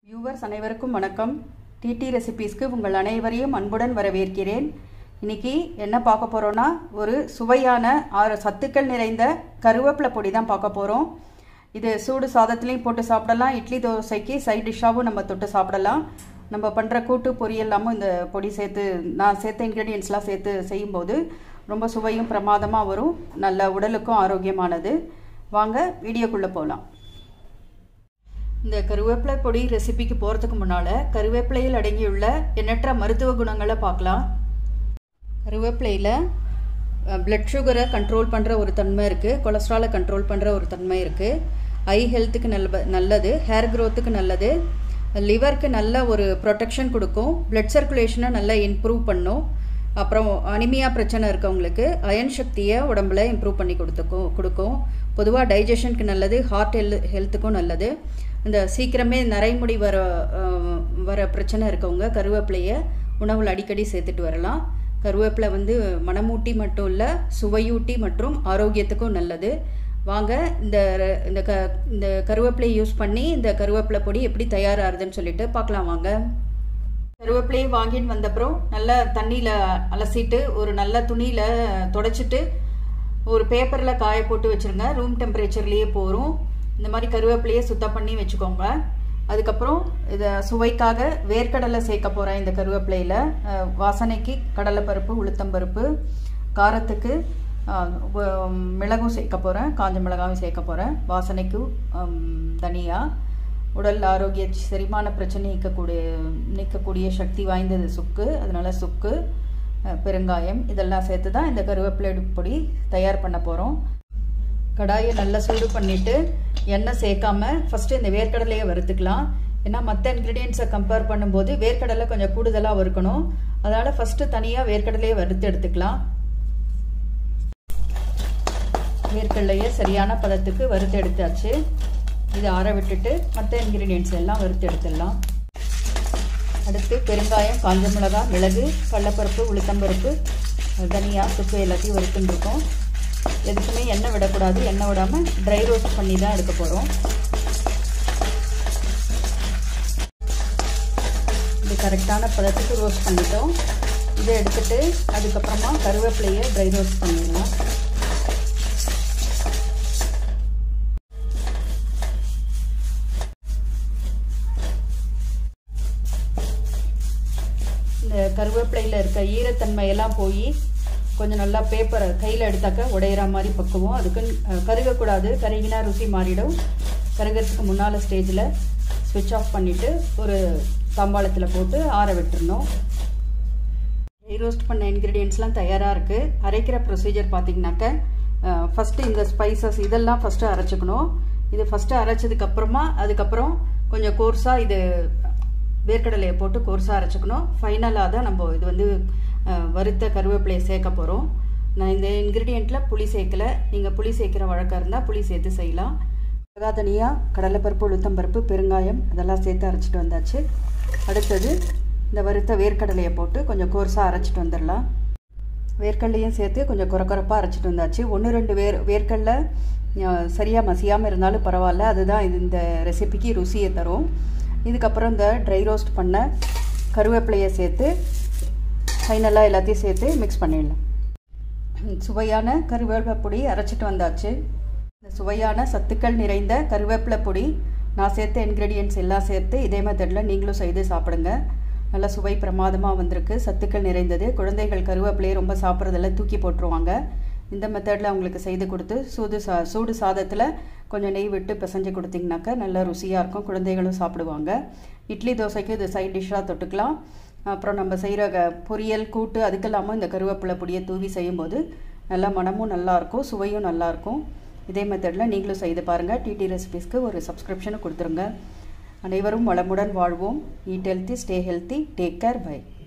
viewers அனைவருக்கும் வணக்கம் DD ரெசிபீஸ்க்கு உங்கள் அனைவரையும் அன்புடன் வரவேற்கிறேன் இன்னைக்கு என்ன பார்க்க போகிறோன்னா ஒரு சுவையான ஆறு சத்துக்கள் நிறைந்த கருவேப்பிலை பொடி தான் பார்க்க போகிறோம் இது சூடு சாதத்துலேயும் போட்டு சாப்பிடலாம் இட்லி தோசைக்கு சைட் டிஷ்ஷாகவும் நம்ம தொட்டு சாப்பிடலாம் நம்ம பண்ணுற கூட்டு பொரியல்லாமும் இந்த பொடி சேர்த்து நான் சேர்த்த இன்க்ரீடியன்ஸ்லாம் சேர்த்து செய்யும்போது ரொம்ப சுவையும் பிரமாதமாக வரும் நல்ல உடலுக்கும் ஆரோக்கியமானது வாங்க வீடியோக்குள்ளே போகலாம் இந்த கருவேப்பிலை பொடி ரெசிபிக்கு போகிறதுக்கு முன்னால் கருவேப்பிலையில் அடங்கியுள்ள எண்ணற்ற மருத்துவ குணங்களை பார்க்கலாம் கருவேப்பிலையில் பிளட் சுகரை கண்ட்ரோல் பண்ணுற ஒரு தன்மை இருக்குது கொலஸ்ட்ராலை கண்ட்ரோல் பண்ணுற ஒரு தன்மை இருக்குது ஐ ஹெல்த்துக்கு நல்ல நல்லது ஹேர் க்ரோத்துக்கு நல்லது லிவருக்கு நல்ல ஒரு ப்ரொடெக்ஷன் கொடுக்கும் பிளட் சர்க்குலேஷனை நல்லா இம்ப்ரூவ் பண்ணும் அப்புறம் அனிமியா பிரச்சனை இருக்கவங்களுக்கு அயன் சக்தியை உடம்புல இம்ப்ரூவ் பண்ணி கொடுத்துக்கும் கொடுக்கும் பொதுவாக டைஜஷனுக்கு நல்லது ஹார்ட் ஹெல் ஹெல்த்துக்கும் நல்லது இந்த சீக்கிரமே நரைமுடி வர வர பிரச்சனை இருக்கவங்க கருவேப்பிலையை உணவில் அடிக்கடி சேர்த்துட்டு வரலாம் கருவேப்பிலை வந்து மனமூட்டி மட்டும் இல்லை சுவையூட்டி மற்றும் ஆரோக்கியத்துக்கும் நல்லது வாங்க இந்த இந்த க இந்த கருவேப்பிலையை யூஸ் பண்ணி இந்த கருவேப்பிலை பொடி எப்படி தயாராகுதுன்னு சொல்லிட்டு பார்க்கலாம் வாங்க கருவேப்பிலையை வாங்கின்னு வந்தப்புறம் நல்லா தண்ணியில் அலசிட்டு ஒரு நல்ல துணியில் தொடச்சிட்டு ஒரு பேப்பரில் காய போட்டு வச்சுருங்க ரூம் டெம்பரேச்சர்லேயே போகும் இந்த மாதிரி கருவேப்பிலையை சுத்தம் பண்ணி வச்சுக்கோங்க அதுக்கப்புறம் இதை சுவைக்காக வேர்க்கடலை சேர்க்க போகிறேன் இந்த கருவேப்பிலையில் வாசனைக்கு கடலைப்பருப்பு உளுத்தம்பருப்பு காரத்துக்கு மிளகும் சேர்க்க போகிறேன் காஞ்ச மிளகாவும் சேர்க்க போகிறேன் வாசனைக்கு தனியாக உடல் ஆரோக்கிய செரிமான பிரச்சனை நீக்கக்கூடிய நீக்கக்கூடிய சக்தி வாய்ந்தது சுக்கு அதனால் சுக்கு பெருங்காயம் இதெல்லாம் சேர்த்து தான் இந்த கருவேப்பிலை பொடி தயார் பண்ண போகிறோம் கடாயை நல்லா சூடு பண்ணிவிட்டு எண்ணெய் சேர்க்காம ஃபஸ்ட்டு இந்த வேர்க்கடலையை வறுத்துக்கலாம் ஏன்னா மற்ற இன்க்ரீடியன்ஸை கம்பேர் பண்ணும்போது வேர்க்கடலை கொஞ்சம் கூடுதலாக வறுக்கணும் அதனால் ஃபஸ்ட்டு தனியாக வேர்க்கடலையை வறுத்து எடுத்துக்கலாம் வேர்க்கடலையை சரியான பதத்துக்கு வறுத்து எடுத்தாச்சு இதை ஆற விட்டுட்டு மற்ற இன்க்ரீடியன்ஸ் எல்லாம் வறுத்து எடுத்துடலாம் அடுத்து பெருங்காயம் காஞ்ச மிளகா மிளகு கடலப்பருப்பு உளுத்தம்பருப்பு தனியா சுப்பு எல்லாத்தையும் வறுத்துருக்கோம் எதுக்குமே எண்ணெய் விடக்கூடாது எண்ணெய் விடாமல் ட்ரை ரோஸ்ட் பண்ணி தான் எடுக்க போகிறோம் இது கரெக்டான பதத்துக்கு ரோஸ்ட் பண்ணிட்டோம் இதை எடுத்துட்டு அதுக்கப்புறமா கருவேப்பிலையை ட்ரை ரோஸ்ட் பண்ணிடலாம் இந்த கருவேப்பிலையில் இருக்க ஈரத்தன்மையெல்லாம் போய் கொஞ்சம் நல்லா பேப்பரை கையில் எடுத்தாக்க உடையிற மாதிரி பக்குவோம் அதுக்கு கருகக்கூடாது கருகினா ருசி மாறிடும் கருகிறதுக்கு முன்னால் ஸ்டேஜில் ஸ்விட்ச் ஆஃப் பண்ணிவிட்டு ஒரு தாம்பாளத்தில் போட்டு ஆற விட்டுருணும் ரோஸ்ட் பண்ண இன்க்ரீடியன்ஸ்லாம் தயாராக இருக்குது அரைக்கிற ப்ரொசீஜர் பார்த்திங்கனாக்க ஃபஸ்ட்டு இந்த ஸ்பைசஸ் இதெல்லாம் ஃபஸ்ட்டு அரைச்சிக்கணும் இது ஃபஸ்ட்டு அரைச்சதுக்கப்புறமா அதுக்கப்புறம் கொஞ்சம் கோர்ஸாக இது வேர்க்கடலையை போட்டு கோர்ஸாக அரைச்சிக்கணும் ஃபைனலாக தான் நம்ம இது வந்து வறுத்த கருவேப்பிலையை சேர்க்க போகிறோம் நான் இந்த இன்க்ரீடியண்ட்டில் புளி சேர்க்கலை நீங்கள் புளி சேர்க்குற வழக்கம் இருந்தால் புளி சேர்த்து செய்யலாம் மிளகா தனியாக கடலைப்பருப்பு உளுத்தம்பருப்பு பெருங்காயம் அதெல்லாம் சேர்த்து அரைச்சிட்டு வந்தாச்சு அடுத்தது இந்த வறுத்த வேர்க்கடலையை போட்டு கொஞ்சம் கோர்ஸாக அரைச்சிட்டு வந்துடலாம் வேர்க்கடலையும் சேர்த்து கொஞ்சம் குறக்குறப்பாக அரைச்சிட்டு வந்தாச்சு ஒன்று ரெண்டு வேர் வேர்க்கடலை சரியாக மசியாமல் இருந்தாலும் பரவாயில்ல அதுதான் இது இந்த ரெசிபிக்கு ருசியை தரும் இதுக்கப்புறம் இந்த ட்ரை ரோஸ்ட் பண்ண கருவேப்பிலையை சேர்த்து ஃபைனலாக எல்லாத்தையும் சேர்த்து மிக்ஸ் பண்ணிடலாம் சுவையான கருவேப்பிலை பொடி அரைச்சிட்டு வந்தாச்சு இந்த சுவையான சத்துக்கள் நிறைந்த கருவேப்பிலை பொடி நான் சேர்த்த இன்க்ரீடியன்ட்ஸ் எல்லாம் சேர்த்து இதே மெத்தடில் நீங்களும் செய்து சாப்பிடுங்க நல்ல சுவை பிரமாதமாக வந்திருக்கு சத்துக்கள் நிறைந்தது குழந்தைகள் கருவேப்பிலையை ரொம்ப சாப்பிட்றதெல்லாம் தூக்கி போட்டுருவாங்க இந்த மெத்தடில் அவங்களுக்கு செய்து கொடுத்து சூடு சா சூடு சாதத்தில் கொஞ்சம் நெய் விட்டு பிசைஞ்சு கொடுத்தீங்கனாக்கா நல்ல ருசியாக இருக்கும் குழந்தைகளும் சாப்பிடுவாங்க இட்லி தோசைக்கு இது சைட் டிஷ்ஷாக தொட்டுக்கலாம் அப்புறம் நம்ம செய்கிற க பொரியல் கூட்டு அதுக்கெல்லாமும் இந்த கருவேப்பிலை பொடியை தூவி செய்யும்போது நல்லா மனமும் நல்லாயிருக்கும் சுவையும் நல்லாயிருக்கும் இதே மெத்தடில் நீங்களும் செய்து பாருங்கள் டிடி ரெசிபீஸ்க்கு ஒரு சப்ஸ்கிரிப்ஷனை கொடுத்துருங்க அனைவரும் வளமுடன் வாழ்வோம் eat healthy stay healthy take care by